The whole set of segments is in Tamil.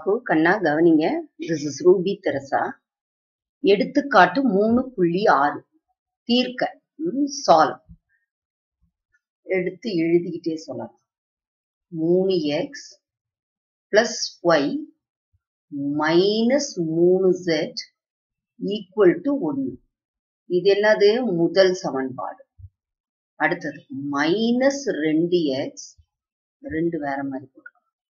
பாப்பு கண்ணா கவனிங்க திஸ் இஸ் ரூபி தெரசா எடுத்துக்காட்டு மூணு புள்ளி ஆறு தீர்க்க சால்வ் எடுத்து எழுதிக்கிட்டே சொல்லலாம் மூணு எக்ஸ் பிளஸ் ஒய் மைனஸ் மூணு ஜெட் ஈக்குவல் டு ஒன்னு இது என்னது முதல் சமன்பாடு அடுத்தது மைனஸ் ரெண்டு எக்ஸ் ரெண்டு வேற மாதிரி போட்டுக்கலாம்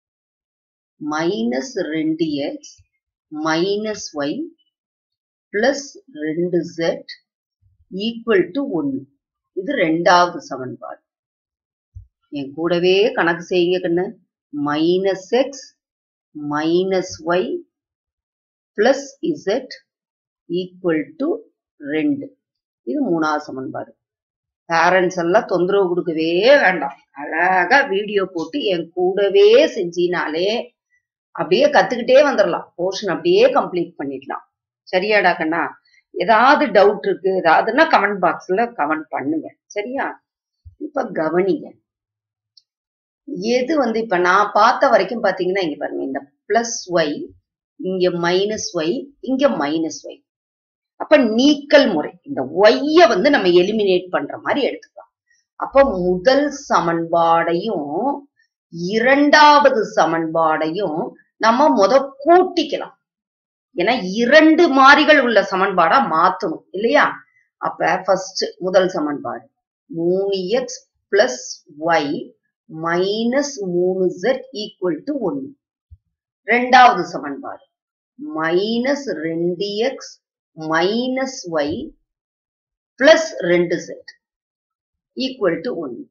மைனஸ் ரெண்டு எக்ஸ் மைனஸ் ஒய் பிளஸ் ரெண்டு ஜெட் ஈக்குவல் டு ஒன்னு இது ரெண்டாவது சமன்பாடு என் கூடவே கணக்கு செய்யுங்க கண்ணு minus x minus y plus z equal to ரெண்டு இது மூணாவது சமன்பாடு பேரண்ட்ஸ் எல்லாம் தொந்தரவு கொடுக்கவே வேண்டாம் அழகா வீடியோ போட்டு என் கூடவே செஞ்சினாலே அப்படியே கத்துக்கிட்டே வந்துடலாம் போர்ஷன் அப்படியே கம்ப்ளீட் பண்ணிடலாம் சரியாடா கண்ணா ஏதாவது டவுட் இருக்கு ஏதாவதுன்னா கமெண்ட் பாக்ஸ்ல கமெண்ட் பண்ணுங்க சரியா இப்ப கவனிங்க எது வந்து இப்ப நான் பார்த்த வரைக்கும் பாத்தீங்கன்னா இங்க பாருங்க இந்த பிளஸ் ஒய் இங்க மைனஸ் ஒய் இங்க மைனஸ் ஒய் அப்ப நீக்கல் முறை இந்த ஒய்ய வந்து நம்ம எலிமினேட் பண்ற மாதிரி எடுத்துக்கலாம் அப்ப முதல் சமன்பாடையும் இரண்டாவது சமன்பாடையும் நம்ம முத கூட்டிக்கலாம் ஏன்னா இரண்டு மாறிகள் உள்ள சமன்பாடா மாத்தணும் இல்லையா அப்ப ஃபர்ஸ்ட் முதல் சமன்பாடு மூணு எக்ஸ் பிளஸ் ஒய் மைனஸ் மூணு ஜெட் ஈக்குவல் டு ஒன்னு ரெண்டாவது சமன்பாடு மைனஸ் ரெண்டு எக்ஸ் மைனஸ் ஒய் பிளஸ் ரெண்டு செட் ஈக்குவல் டு ஒன்னு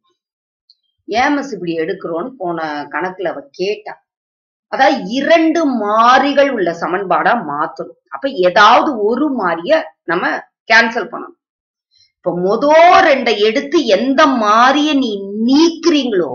ஏன் மிஸ் இப்படி எடுக்கிறோன்னு போன கணக்குல அவ கேட்டா அதாவது இரண்டு மாறிகள் உள்ள சமன்பாடா மாத்தணும் அப்ப ஏதாவது ஒரு மாறிய நம்ம கேன்சல் பண்ணணும் இப்ப மொதோ ரெண்டை எடுத்து எந்த மாறிய நீ நீக்குறீங்களோ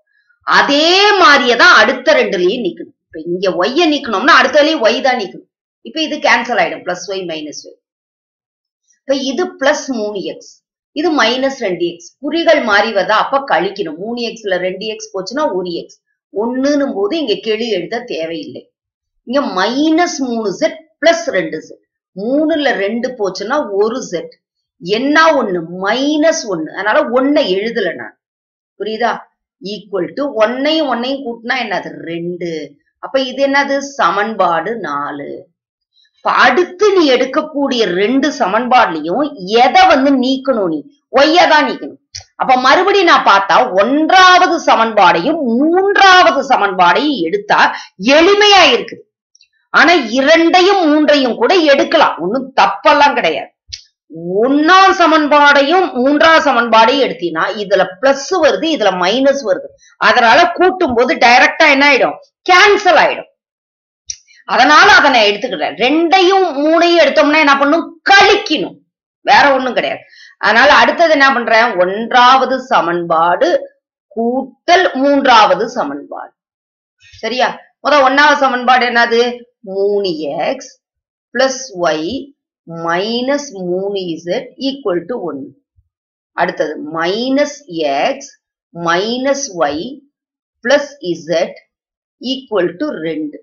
அதே மாறியதான் அடுத்த ரெண்டுலயும் நீக்கணும் இப்ப இங்க ஒய்ய நீக்கணும்னா அடுத்ததுலயும் ஒய் தான் நீக்கணும் இப்ப இது கேன்சல் ஆயிடும் பிளஸ் ஒய் மைனஸ் ஒய் இப்ப இது பிளஸ் மூணு எக்ஸ் இது மைனஸ் ரெண்டு எக்ஸ் குறிகள் மாறி வருதா அப்ப கழிக்கணும் மூணு எக்ஸ்ல ரெண்டு எக்ஸ் போச்சுன்னா ஒரு எக்ஸ் ஒண்ணுன்னும் போது இங்க கெளி எழுத தேவையில்லை இங்க மைனஸ் மூணு செட் பிளஸ் ரெண்டு செட் மூணுல ரெண்டு போச்சுன்னா ஒரு செட் என்ன ஒண்ணு மைனஸ் ஒண்ணு அதனால ஒன்னை எழுதல நான் புரியுதா ஈக்குவல் டு ஒன்னையும் ஒன்னையும் கூட்டினா என்னது ரெண்டு அப்ப இது என்னது சமன்பாடு நாலு இப்ப அடுத்து நீ எடுக்கக்கூடிய ரெண்டு சமன்பாடுலயும் எதை வந்து நீக்கணும் நீ ஒய்ய தான் நீக்கணும் அப்ப மறுபடியும் நான் பார்த்தா ஒன்றாவது சமன்பாடையும் மூன்றாவது சமன்பாடையும் எடுத்தா எளிமையா இருக்குது ஆனா இரண்டையும் மூன்றையும் கூட எடுக்கலாம் ஒன்னும் தப்பெல்லாம் கிடையாது ஒன்னாம் சமன்பாடையும் மூன்றாம் சமன்பாடையும் எடுத்தீங்கன்னா இதுல பிளஸ் வருது இதுல மைனஸ் வருது அதனால கூட்டும் போது டைரக்டா என்ன ஆயிடும் கேன்சல் ஆயிடும் அதனால அதை நான் எடுத்துக்கிறேன் ரெண்டையும் மூணையும் எடுத்தோம்னா என்ன பண்ணும் கழிக்கணும் வேற ஒண்ணும் கிடையாது அதனால அடுத்தது என்ன பண்றேன் ஒன்றாவது சமன்பாடு கூட்டல் மூன்றாவது சமன்பாடு சரியா முத ஒன்னாவது சமன்பாடு என்னது மூணு எக்ஸ் பிளஸ் ஒய் மைனஸ் மூணு இசட் ஈக்குவல் டு ஒன்னு அடுத்தது minus x minus y plus z equal to ரெண்டு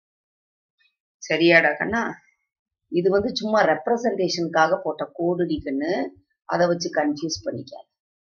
சரியாடா கண்ணா இது வந்து சும்மா ரெப்ரசன்டேஷனுக்காக போட்ட கோடுடி கண்ணு அதை வச்சு கன்ஃபியூஸ் பண்ணிக்காத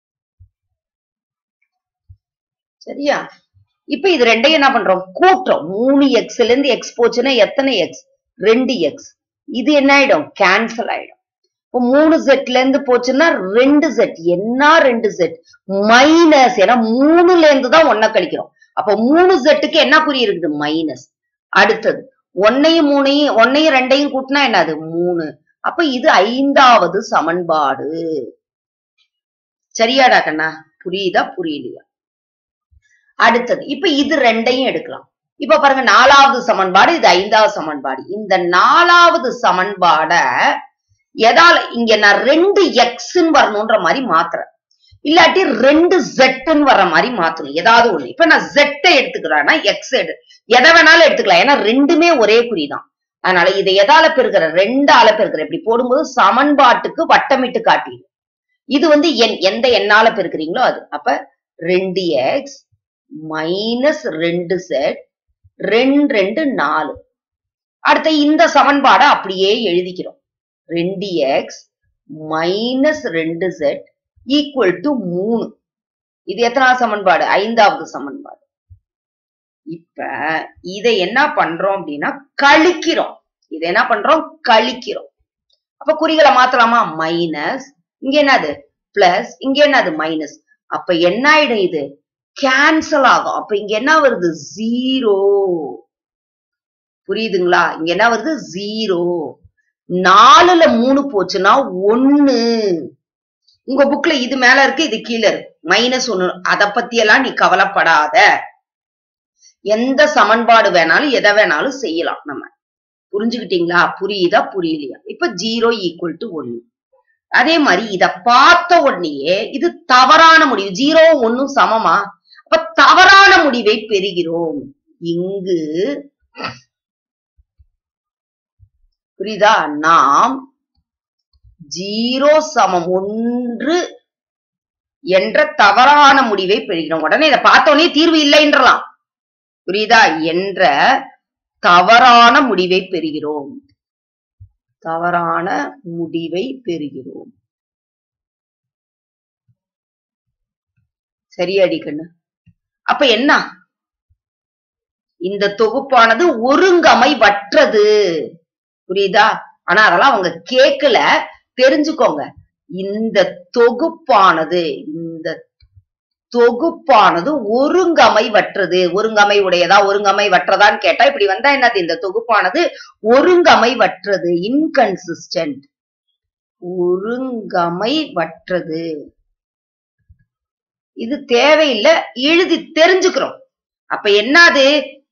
சரியா இப்ப இது ரெண்டையும் என்ன பண்றோம் கூட்டுறோம் மூணு எக்ஸ்ல இருந்து எக்ஸ் போச்சுன்னா எத்தனை எக்ஸ் ரெண்டு எக்ஸ் இது என்ன ஆயிடும் கேன்சல் ஆயிடும் இப்போ மூணு செட்ல இருந்து போச்சுன்னா ரெண்டு செட் என்ன ரெண்டு செட் மைனஸ் ஏன்னா மூணுல இருந்து தான் ஒன்ன கழிக்கிறோம் அப்ப மூணு செட்டுக்கு என்ன குறி இருக்குது மைனஸ் அடுத்தது ஒன்னையும் மூணையும் ஒன்னையும் ரெண்டையும் கூட்டினா என்னது மூணு அப்ப இது ஐந்தாவது சமன்பாடு சரியாடா கண்ணா புரியுதா புரியலையா அடுத்தது இப்ப இது ரெண்டையும் எடுக்கலாம் இப்ப பாருங்க நாலாவது சமன்பாடு இது ஐந்தாவது சமன்பாடு இந்த நாலாவது சமன்பாட எதால இங்க நான் ரெண்டு எக்ஸ்ன்னு வரணும்ன்ற மாதிரி மாத்துறேன் இல்லாட்டி ரெண்டு ஜெட்டுன்னு வர்ற மாதிரி மாத்தணும் ஏதாவது ஒண்ணு இப்ப நான் ஜெட்டை எடுத்துக்கிறேன்னா எக்ஸ் எடு எதை வேணாலும் எடுத்துக்கலாம் ஏன்னா ரெண்டுமே ஒரே குறிதான் அதனால இதை எதால பெருக்கிற ரெண்டால பெருக்கிற இப்படி போடும்போது சமன்பாட்டுக்கு வட்டமிட்டு காட்டிடு இது வந்து எண் எந்த எண்ணால பெருக்கிறீங்களோ அது அப்ப ரெண்டு எக்ஸ் மைனஸ் ரெண்டு செட் ரெண்டு ரெண்டு நாலு அடுத்த இந்த சமன்பாடை அப்படியே எழுதிக்கிறோம் ரெண்டு எக்ஸ் மைனஸ் ரெண்டு செட் ஈக்குவல் டு மூணு இது எத்தனாவது சமன்பாடு ஐந்தாவது சமன்பாடு இப்ப இதை என்ன பண்றோம் அப்படின்னா கழிக்கிறோம் இதை என்ன பண்றோம் கழிக்கிறோம் அப்ப குறிகளை மாத்தலாமா மைனஸ் இங்க என்னது பிளஸ் இங்க என்னது மைனஸ் அப்ப என்ன ஆயிடும் இது கேன்சல் ஆகும் அப்ப இங்க என்ன வருது ஜீரோ புரியுதுங்களா இங்க என்ன வருது ஜீரோ நாலுல மூணு போச்சுன்னா ஒன்னு உங்க புக்ல இது மேல இருக்கு இது கீழே இருக்கு மைனஸ் ஒண்ணு அத பத்தி எல்லாம் நீ கவலைப்படாத எந்த சமன்பாடு வேணாலும் எதை வேணாலும் செய்யலாம் நம்ம புரிஞ்சுக்கிட்டீங்களா புரியுதா புரியலையா இப்ப ஜீரோ ஈக்குவல் டு ஒன்னு அதே மாதிரி இத பார்த்த உடனேயே இது தவறான முடிவு ஜீரோ ஒன்னும் சமமா அப்ப தவறான முடிவை பெறுகிறோம் இங்கு புரியுதா நாம் ஜீரோ சமம் ஒன்று என்ற தவறான முடிவை பெறுகிறோம் உடனே இதை பார்த்தோன்னே தீர்வு இல்லைன்றலாம் புரியுதா என்ற தவறான முடிவை பெறுகிறோம் தவறான முடிவை பெறுகிறோம் சரியாடி கண்ணு அப்ப என்ன இந்த தொகுப்பானது ஒருங்கமைவற்றது புரியுதா ஆனா அதெல்லாம் அவங்க கேட்கல தெரிஞ்சுக்கோங்க இந்த தொகுப்பானது இந்த தொகுப்பானது ஒருங்கமைவற்றது ஒருங்கமை உடையதா ஒருங்கமைவற்றதான்னு கேட்டா இப்படி வந்தா என்னது இந்த தொகுப்பானது ஒருங்கமைவற்றது இன்கன்சிஸ்டன்ட் ஒருங்கமைவற்றது இது தேவையில்லை எழுதி தெரிஞ்சுக்கிறோம் அப்ப என்னது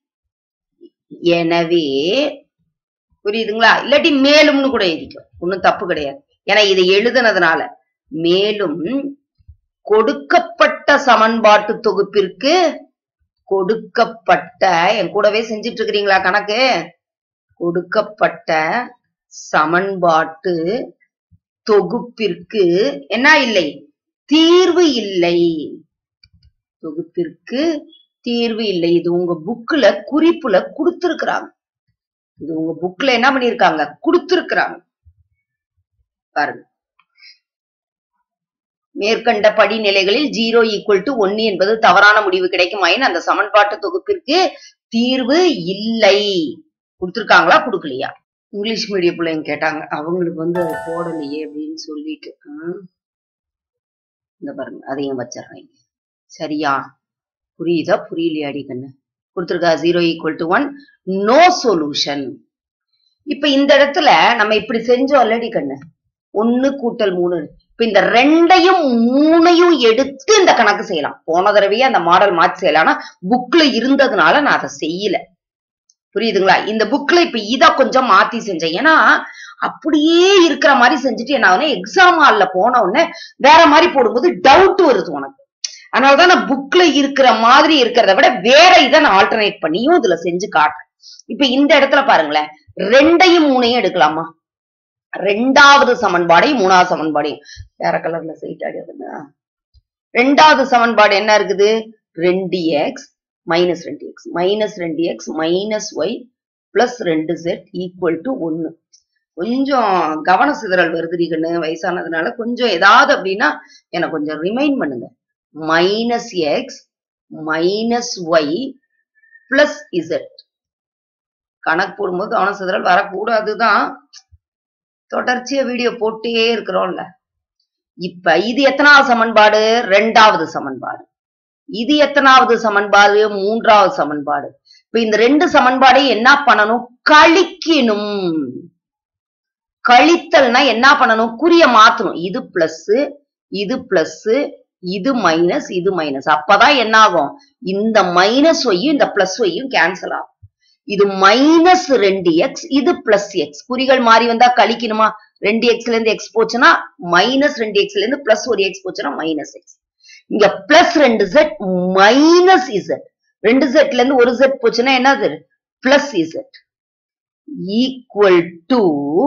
எனவே புரியுதுங்களா இல்லாட்டி மேலும்னு கூட எழுதிக்கும் ஒன்னும் தப்பு கிடையாது ஏன்னா இதை எழுதுனதுனால மேலும் கொடுக்கப்பட்ட சமன்பாட்டு தொகுப்பிற்கு கொடுக்கப்பட்ட என் கூடவே செஞ்சிட்டு இருக்கிறீங்களா கணக்கு கொடுக்கப்பட்ட சமன்பாட்டு தொகுப்பிற்கு என்ன இல்லை தீர்வு இல்லை தொகுப்பிற்கு தீர்வு இல்லை இது உங்க புக்ல குறிப்புல கொடுத்திருக்கிறாங்க இது உங்க புக்ல என்ன பண்ணிருக்காங்க கொடுத்திருக்கிறாங்க பாருங்க மேற்கண்ட படிநிலைகளில் ஜீரோ ஈக்குவல் டு ஒன்னு என்பது தவறான முடிவு கிடைக்குமாயின் அந்த சமன்பாட்டு தொகுப்பிற்கு தீர்வு இல்லை கொடுத்திருக்காங்களா கொடுக்கலையா இங்கிலீஷ் மீடியம் பிள்ளைங்க கேட்டாங்க அவங்களுக்கு வந்து அது போடலையே அப்படின்னு சொல்லிட்டு ஆஹ். இந்த பாருங்க அதையும் வச்சிடுறேன் சரியா புரியுதா புரியலையாடி கண்ணு கொடுத்துருக்கா zero equal to one no solution இப்ப இந்த இடத்துல நம்ம இப்படி செஞ்சோம் ஆல்ரெடி கண்ணு ஒன்னு கூட்டல் மூணு இப்ப இந்த ரெண்டையும் மூணையும் எடுத்து இந்த கணக்கு செய்யலாம் போன தடவையே அந்த மாடல் மாத்தி செய்யலாம் ஆனா புக்ல இருந்ததுனால நான் அதை செய்யல புரியுதுங்களா இந்த புக்ல இப்ப இத கொஞ்சம் மாத்தி செஞ்சேன் ஏன்னா அப்படியே இருக்கிற மாதிரி செஞ்சுட்டு என்ன ஆகுனா எக்ஸாம் ஹால்ல போன உடனே வேற மாதிரி போடும்போது டவுட் வருது உனக்கு அதனாலதான் நான் புக்ல இருக்கிற மாதிரி இருக்கிறத விட வேற இதை நான் ஆல்டர்னேட் பண்ணியும் இதுல செஞ்சு காட்டுறேன் இப்ப இந்த இடத்துல பாருங்களேன் ரெண்டையும் மூணையும் எடுக்கலாமா ரெண்டாவது சமன்பாடையும் மூணாவது சமன்பாடையும் வேற கலர்ல சைட் ஆடியாதுன்னா ரெண்டாவது சமன்பாடு என்ன இருக்குது ரெண்டு எக்ஸ் மைனஸ் ரெண்டு எக்ஸ் மைனஸ் ரெண்டு எக்ஸ் மைனஸ் ஒய் பிளஸ் ரெண்டு செட் ஈக்குவல் டு ஒன்னு கொஞ்சம் கவன சிதறல் வருதுரிகன்னு வயசானதுனால கொஞ்சம் ஏதாவது அப்படின்னா எனக்கு கொஞ்சம் ரிமைண்ட் பண்ணுங்க minus x minus y plus z கணக்கு போடும்போது கவன சிதறல் வரக்கூடாதுதான் தொடர்ச்சியா வீடியோ போட்டே இருக்கிறோம்ல இப்ப இது எத்தனாவது சமன்பாடு ரெண்டாவது சமன்பாடு இது எத்தனாவது சமன்பாடு மூன்றாவது சமன்பாடு இப்ப இந்த ரெண்டு சமன்பாடையும் என்ன பண்ணணும் கழிக்கணும் கழித்தல்னா என்ன பண்ணணும் குறிய மாத்தணும் இது பிளஸ் இது பிளஸ் இது மைனஸ் இது மைனஸ் அப்பதான் என்ன ஆகும் இந்த மைனஸ் ஒய்யும் இந்த பிளஸ் ஒய்யும் கேன்சல் ஆகும் இது மைனஸ் ரெண்டு எக்ஸ் இது பிளஸ் எக்ஸ் குறிகள் மாறி வந்தா கழிக்கணுமா ரெண்டு எக்ஸ்ல இருந்து எக்ஸ் போச்சுன்னா மைனஸ் ரெண்டு எக்ஸ்ல இருந்து பிளஸ் ஒரு எக்ஸ் போச்சுன்னா மைனஸ் எக்ஸ் இங்க பிளஸ் ரெண்டு செட் மைனஸ் இசட் ரெண்டு செட்ல இருந்து ஒரு செட் போச்சுன்னா என்னது பிளஸ் இசட் ஈக்குவல் டு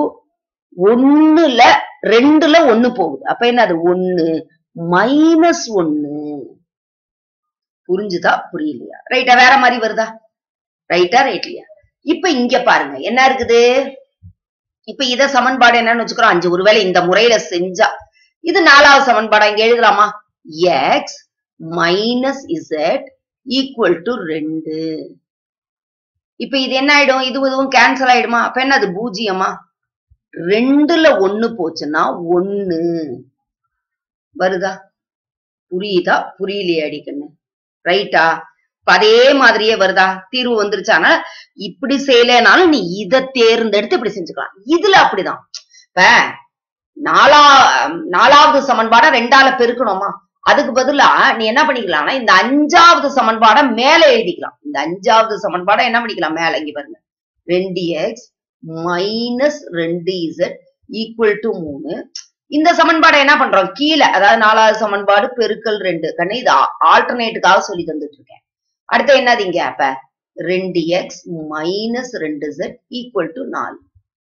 ஒண்ணுல ரெண்டுல ஒண்ணு போகுது அப்ப என்னது ஒண்ணு மைனஸ் ஒண்ணு புரிஞ்சுதா புரியலையா ரைட்டா வேற மாதிரி வருதா ரைட்டா ரைட்லியா இப்ப இங்க பாருங்க என்ன இருக்குது இப்ப இத சமன்பாடு என்னன்னு வச்சுக்கிறோம் அஞ்சு ஒருவேளை இந்த முறையில செஞ்சா இது நாலாவது சமன்பாடா இங்க எழுதலாமா x minus z equal to ரெண்டு இப்ப இது என்ன ஆயிடும் இது இதுவும் கேன்சல் ஆயிடுமா அப்ப என்ன அது பூஜ்ஜியமா ரெண்டுல ஒண்ணு போச்சுன்னா ஒண்ணு வருதா புரியுதா புரியலையே அடிக்கண்ணு ரைட்டா இப்ப அதே மாதிரியே வருதா தீர்வு வந்துருச்சானா இப்படி செய்யலைனாலும் நீ இத தேர்ந்தெடுத்து இப்படி செஞ்சுக்கலாம் இதுல அப்படிதான் இப்ப நாலா நாலாவது சமன்பாட ரெண்டால பெருக்கணுமா அதுக்கு பதிலா நீ என்ன பண்ணிக்கலாம்னா இந்த அஞ்சாவது சமன்பாட மேல எழுதிக்கலாம் இந்த அஞ்சாவது சமன்பாட என்ன பண்ணிக்கலாம் மேல இங்க பாருங்க ரெண்டு எக்ஸ் மைனஸ் ரெண்டு இசட் ஈக்குவல் டு மூணு இந்த சமன்பாடை என்ன பண்றோம் கீழே அதாவது நாலாவது சமன்பாடு பெருக்கல் ரெண்டு கண்ணு இது ஆல்டர்னேட்டுக்காக சொல்லி தந்துட்டு இருக்கேன் அடுத்து என்னது இங்க அப்ப ரெண்டு எக்ஸ் மைனஸ் ரெண்டு இசட் ஈக்குவல் டு நாலு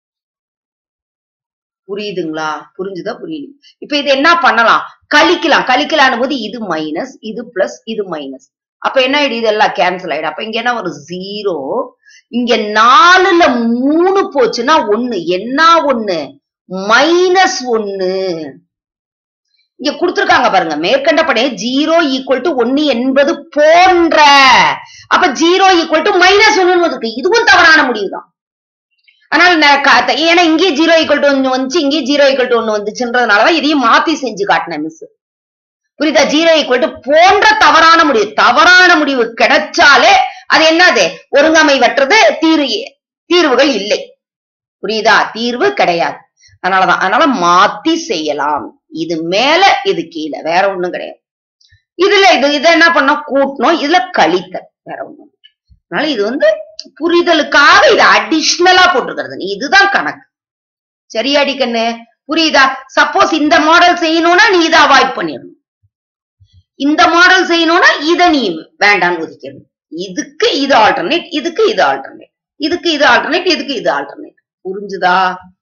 புரியுதுங்களா புரிஞ்சுதா புரியுது இப்ப இது என்ன பண்ணலாம் கழிக்கலாம் கழிக்கலான் போது இது மைனஸ் இது பிளஸ் இது மைனஸ் அப்ப என்ன ஆயிடு இதெல்லாம் கேன்சல் ஆயிடும் அப்ப இங்க என்ன ஒரு ஜீரோ இங்க நாலுல மூணு போச்சுன்னா ஒண்ணு என்ன ஒண்ணு மைனஸ் ஒண்ணு இங்க கொடுத்திருக்காங்க பாருங்க மேற்கண்டபடி ஜீரோ ஈக்குவல் டு ஒன்னு என்பது போன்ற அப்ப ஜீரோ ஈக்குவல் டு மைனஸ் ஒன்னு இருக்கு இதுவும் தவறான முடிவுதான் ஆனால் நான் கா- ஏன்னா இங்கே ஜீரோ ஈக்குவல் டு ஒன்னு வந்துச்சு இங்கே ஜீரோ ஈக்குவல் டு ஒன்னு வந்துச்சுன்றதுனாலதான் இதையும் மாத்தி செஞ்சு காட்டினேன் மிஸ் புரியுதா ஜீரோ ஈக்குவல் டு போன்ற தவறான முடிவு தவறான முடிவு கிடைச்சாலே அது என்னது ஒருங்கமைவற்றது தீர்வு தீர்வுகள் இல்லை புரியுதா தீர்வு கிடையாது அதனாலதான் அதனால மாத்தி செய்யலாம் இது மேல இது கீழே வேற ஒண்ணும் கிடையாது இதுல இது இதை என்ன பண்ணோம் கூட்டணும் இதுல கழித்தல் வேற ஒண்ணும் இல்ல. அதனால இது வந்து புரிதலுக்காக இது அடிஷ்னலா போட்டிருக்கிறது நீ இதுதான் கணக்கு சரியாடி கண்ணு புரியுதா சப்போஸ் இந்த மாடல் செய்யணும்னா நீ இதை அவாய்ட் பண்ணிடணும் இந்த மாடல் செய்யணும்னா இதை நீ வேண்டாம்னு ஒதுக்கிடணும் இதுக்கு இது ஆல்டர்னேட் இதுக்கு இது ஆல்டர்னேட் இதுக்கு இது ஆல்டர்னேட் இதுக்கு இது ஆல்டர்னேட் புரிஞ்சுதா